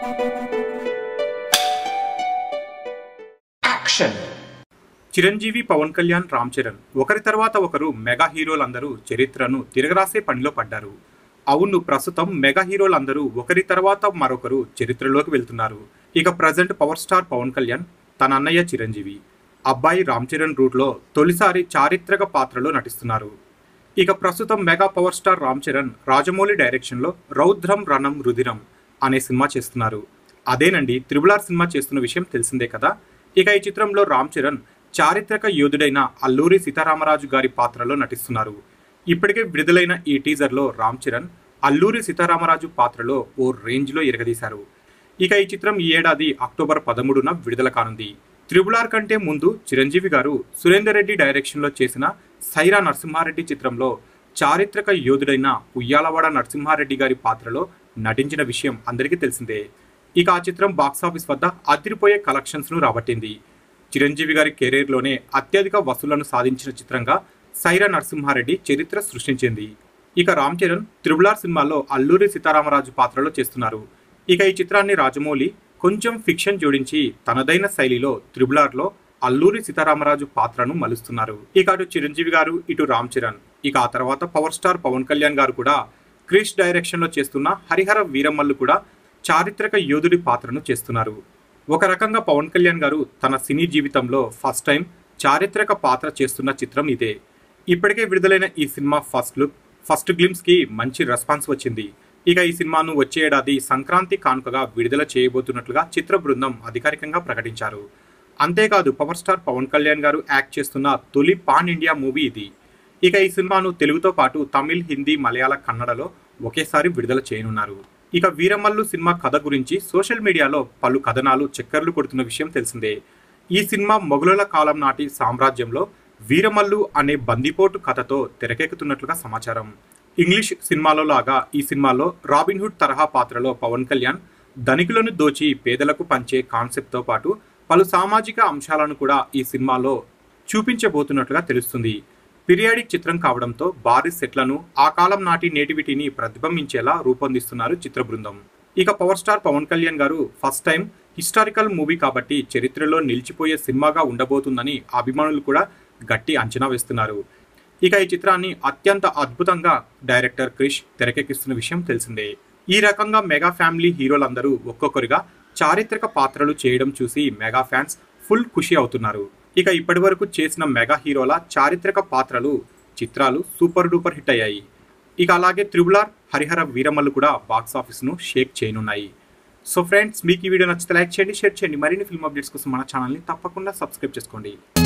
Action! Chiranjeevi Pawan Kalyan Ram Charan ఒకరి తర్వాత ఒకరు మెగా హీరోలందరూ చరిత్రను తిరగరాసే పనిలో పడ్డారు అవును ప్రస్తుతం మెగా హీరోలందరూ ఒకరి తర్వాత మరొకరు చరిత్రలోకి వెళ్తున్నారు ఇక present power star Pawan Kalyan తన అన్నయ్య చిరంజీవి అబ్బాయి రామ్ చరణ్ రూట్లో తొలిసారి చారిత్రక పాత్రలో నటిస్తున్నారు ఇక ప్రస్తుతం mega power star Ram Charan Rajamouli డైరెక్షన్లో రౌద్రం రణం రుధిరం అనే సినిమా చేస్తున్నారు అదేనండి త్రిబులార్ సినిమా చేస్తున్న విషయం తెలిసిందే కదా ఇక ఈ చిత్రంలో రామ్ చరణ్ చారిత్రక యోధుడైన అల్లూరి సీతారామరాజు గారి పాత్రలో నటిస్తున్నారు ఇప్పటికే విడుదలైన ఈ టీజర్లో రామ్ చరణ్ అల్లూరి సీతారామరాజు పాత్రలో ఓ రేంజ్లో ఎరగదీశారు ఇక ఈ చిత్రం ఈ ఏడాది అక్టోబర్ పదమూడున విడుదల కానుంది త్రిబులార్ కంటే ముందు చిరంజీవి గారు సురేందర్ రెడ్డి డైరెక్షన్లో చేసిన సైరా నరసింహారెడ్డి చిత్రంలో చారిత్రక యోధుడైన ఉయ్యాలవాడ నరసింహారెడ్డి గారి పాత్రలో నటించిన విషయం అందరికీ తెలిసిందే ఇక ఆ చిత్రం బాక్సాఫీస్ వద్ద అదిరిపోయే కలెక్షన్స్ను రాబట్టింది చిరంజీవి గారి కెరీర్లోనే అత్యధిక వసూళ్లను సాధించిన చిత్రంగా సైరా నరసింహారెడ్డి చరిత్ర సృష్టించింది ఇక రామ్ చరణ్ త్రిబులార్ సినిమాలో అల్లూరి సీతారామరాజు పాత్రలో చేస్తున్నారు ఇక ఈ చిత్రాన్ని రాజమౌళి కొంచెం ఫిక్షన్ జోడించి తనదైన శైలిలో త్రిబులార్లో అల్లూరి సీతారామరాజు పాత్రను మలుస్తున్నారు ఇక అటు చిరంజీవి గారు ఇటు రామ్ చరణ్ ఇక ఆ తర్వాత పవర్ స్టార్ పవన్ కళ్యాణ్ గారు కూడా క్రిష్ డైరెక్షన్లో చేస్తున్న హరిహర వీరమల్లు కూడా చారిత్రక యోధుడి పాత్రను చేస్తున్నారు ఒక రకంగా పవన్ కళ్యాణ్ గారు తన సినీ జీవితంలో ఫస్ట్ టైం చారిత్రక పాత్ర చేస్తున్న చిత్రం ఇదే ఇప్పటికే విడుదలైన ఈ cinema first look first glimpse కి మంచి రెస్పాన్స్ వచ్చింది ఇక ఈ సినిమాను వచ్చే ఏడాది సంక్రాంతి కానుకగా విడుదల చేయబోతున్నట్లుగా చిత్ర బృందం అధికారికంగా ప్రకటించారు అంతేకాదు పవర్ స్టార్ పవన్ కళ్యాణ్ గారు యాక్ట్ చేస్తున్న తొలి పాన్ ఇండియా మూవీ ఇది ఇక ఈ సినిమాను తెలుగుతో పాటు తమిళ్ హిందీ మలయాళ కన్నడలో ఒకేసారి విడుదల చేయనున్నారు ఇక వీరమల్లు సినిమా కథ గురించి సోషల్ మీడియాలో పలు కథనాలు చక్కర్లు కొడుతున్న విషయం తెలిసిందే ఈ సినిమా మొఘలుల కాలం నాటి సామ్రాజ్యంలో వీరమల్లు అనే బందిపోటు కథతో తెరకెక్కుతున్నట్లుగా సమాచారం ఇంగ్లీష్ సినిమాలో లాగా ఈ సినిమాలో రాబిన్హుడ్ తరహా పాత్రలో పవన్ కళ్యాణ్ ధనికులను దోచి పేదలకు పంచే కాన్సెప్ట్తో పాటు పలు సామాజిక అంశాలను కూడా ఈ సినిమాలో చూపించబోతున్నట్లుగా తెలుస్తుంది పీరియాడిక్ చిత్రం కావడంతో భారీ సెట్లను ఆ కాలం నాటి నేటివిటీని ప్రతిబింబించేలా రూపొందిస్తున్నారు చిత్ర బృందం ఇక పవర్ స్టార్ పవన్ కళ్యాణ్ గారు ఫస్ట్ టైం హిస్టారికల్ మూవీ కాబట్టి చరిత్రలో నిలిచిపోయే సినిమాగా ఉండబోతుందని అభిమానులు కూడా గట్టి అంచనా వేస్తున్నారు ఇక ఈ చిత్రాన్ని అత్యంత అద్భుతంగా డైరెక్టర్ క్రిష్ తెరకెక్కిస్తున్న విషయం తెలిసిందే ఈ రకంగా మెగా ఫ్యామిలీ హీరోలందరూ ఒక్కొక్కరిగా చారిత్రక పాత్రలు చేయడం చూసి మెగా ఫ్యాన్స్ ఫుల్ ఖుషి అవుతున్నారు ఇక ఇప్పటి వరకు చేసిన మెగా హీరోల చారిత్రక పాత్రలు చిత్రాలు సూపర్ డూపర్ హిట్ అయ్యాయి ఇక అలాగే త్రిబులార్ హరిహర వీరమల్లు కూడా బాక్స్ ఆఫీస్ను షేక్ చేయనున్నాయి సో ఫ్రెండ్స్ మీకు ఈ వీడియో నచ్చితే లైక్ చేయండి షేర్ చేయండి మరిన్ని ఫిల్మ్ అప్డేట్స్ కోసం మన ఛానల్ని తప్పకుండా సబ్స్క్రైబ్ చేసుకోండి